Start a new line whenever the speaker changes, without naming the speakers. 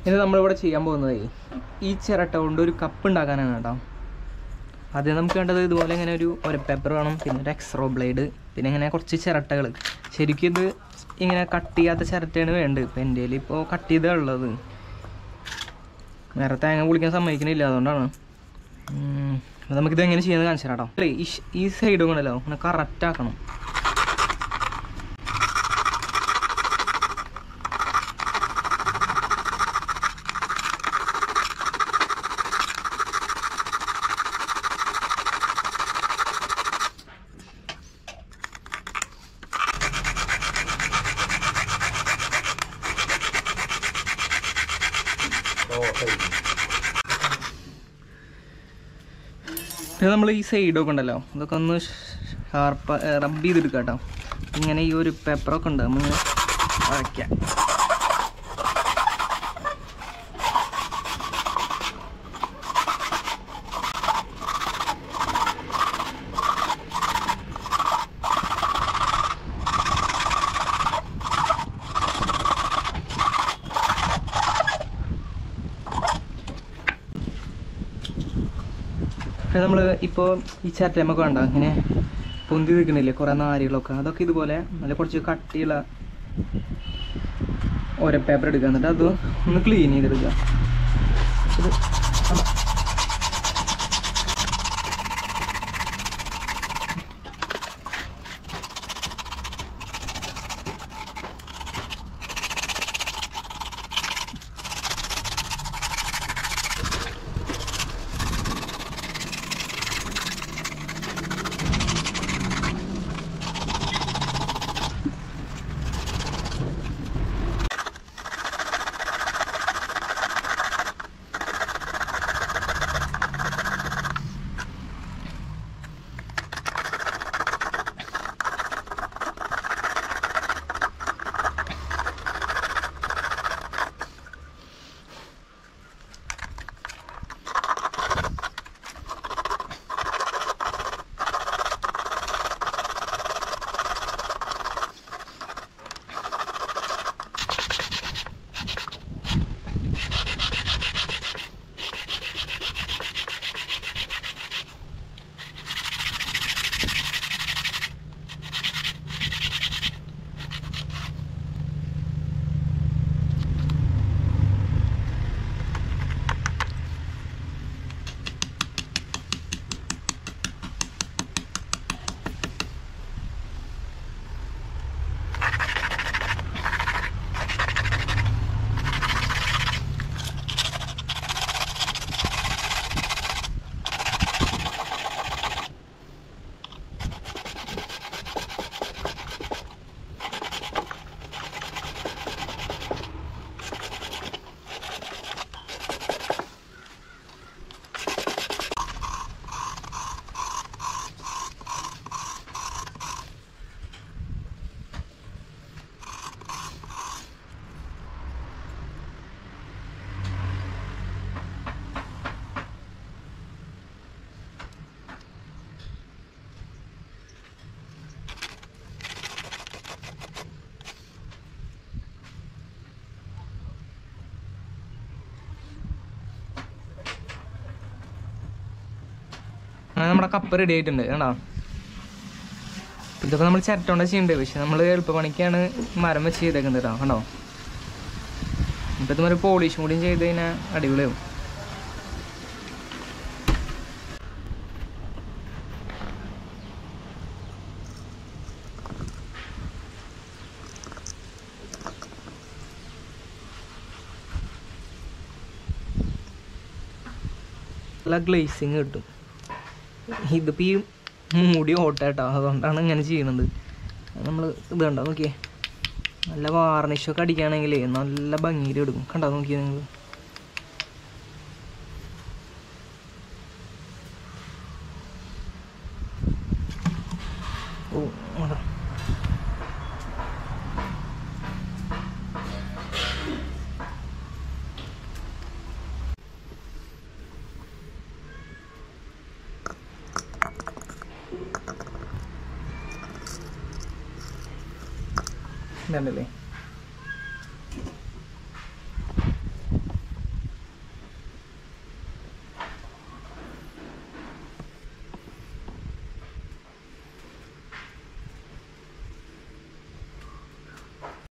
ഇത് നമ്മളിവിടെ ചെയ്യാൻ പോകുന്നത് ഈ ചിരട്ട കൊണ്ട് ഒരു കപ്പ് ഉണ്ടാക്കാനാണ് കേട്ടോ ആദ്യം നമുക്ക് വേണ്ടത് ഇതുപോലെ ഇങ്ങനെ ഒരു ഒരു പേപ്പർ വേണം പിന്നെ ഒരു എക്സ്റോ ബ്ലേഡ് പിന്നെ ഇങ്ങനെ കുറച്ച് ചിരട്ടകൾ ശരിക്കും ഇത് ഇങ്ങനെ കട്ട് ചെയ്യാത്ത ചിരട്ടയാണ് വേണ്ടത് ഇപ്പം എൻ്റെ കയ്യിൽ ഇപ്പോൾ കട്ട് ചെയ്താ ഉള്ളത് വേറെ തേങ്ങ പൊളിക്കാൻ സമ്മതിക്കണില്ല അതുകൊണ്ടാണ് ഉം, അപ്പോൾ നമുക്കിത് എങ്ങനെ ചെയ്യുന്നത് കാണിച്ചു തരാം കേട്ടോ അല്ലേ ഈ ഷ്- ഈ സൈഡ് കൊണ്ടല്ലോ അങ്ങനെ കറക്റ്റ് ആക്കണം പിന്നെ നമ്മൾ ഈ സൈഡൊക്കെ ഉണ്ടല്ലോ ഇതൊക്കെ ഒന്ന് ഷാർപ്പ് റബ്ബ് ചെയ്തെടുക്കാം കേട്ടോ ഇങ്ങനെ ഈ ഒരു പേപ്പറൊക്കെ ഉണ്ട് നമ്മൾ വയ്ക്കാം പിന്നെ നമ്മൾ ഇപ്പോൾ ഈ ചാറ്റമ്മൊക്കെ വേണ്ട ഇങ്ങനെ പൊന്തി നിൽക്കണില്ലേ കുറേ നാരുകളൊക്കെ അതൊക്കെ ഇതുപോലെ നല്ല കുറച്ച് കട്ടിയുള്ള ഓരോ പേപ്പർ എടുക്കുക എന്നിട്ട് അത് ഒന്ന് ക്ലീൻ ചെയ്തെടുക്കുക ഇത് അങ്ങനെ നമ്മുടെ കപ്പ് റെഡി ആയിട്ടുണ്ട് കണ്ടോ ഇതൊക്കെ നമ്മൾ ചിരട്ടോണ്ട ചെയ്യണ്ടേ പക്ഷെ നമ്മൾ എളുപ്പപ്പണിക്കാണ് മരം വെച്ച് ചെയ്തേക്കുന്നത് കേട്ടോ കണ്ടോ ഇപ്പം ഇതുമാതിരി പോളിഷും കൂടിയും ചെയ്ത് കഴിഞ്ഞാൽ അടിപൊളിയാവും നല്ല ഗ്ലേസിങ് കിട്ടും ഇതിപ്പോൾ ഈ മൂടി ഓട്ടാട്ടോ അതുകൊണ്ടാണ് ഇങ്ങനെ ചെയ്യണത് നമ്മൾ ഇത് കണ്ടോ നോക്കിയേ നല്ല വാർണിഷൊക്കെ അടിക്കുകയാണെങ്കിലേ നല്ല ഭംഗിയിൽ എടുക്കും കണ്ടോ നോക്കിയേ നിങ്ങൾ ഓ അതാ ഇതുണ്ടല്ലേ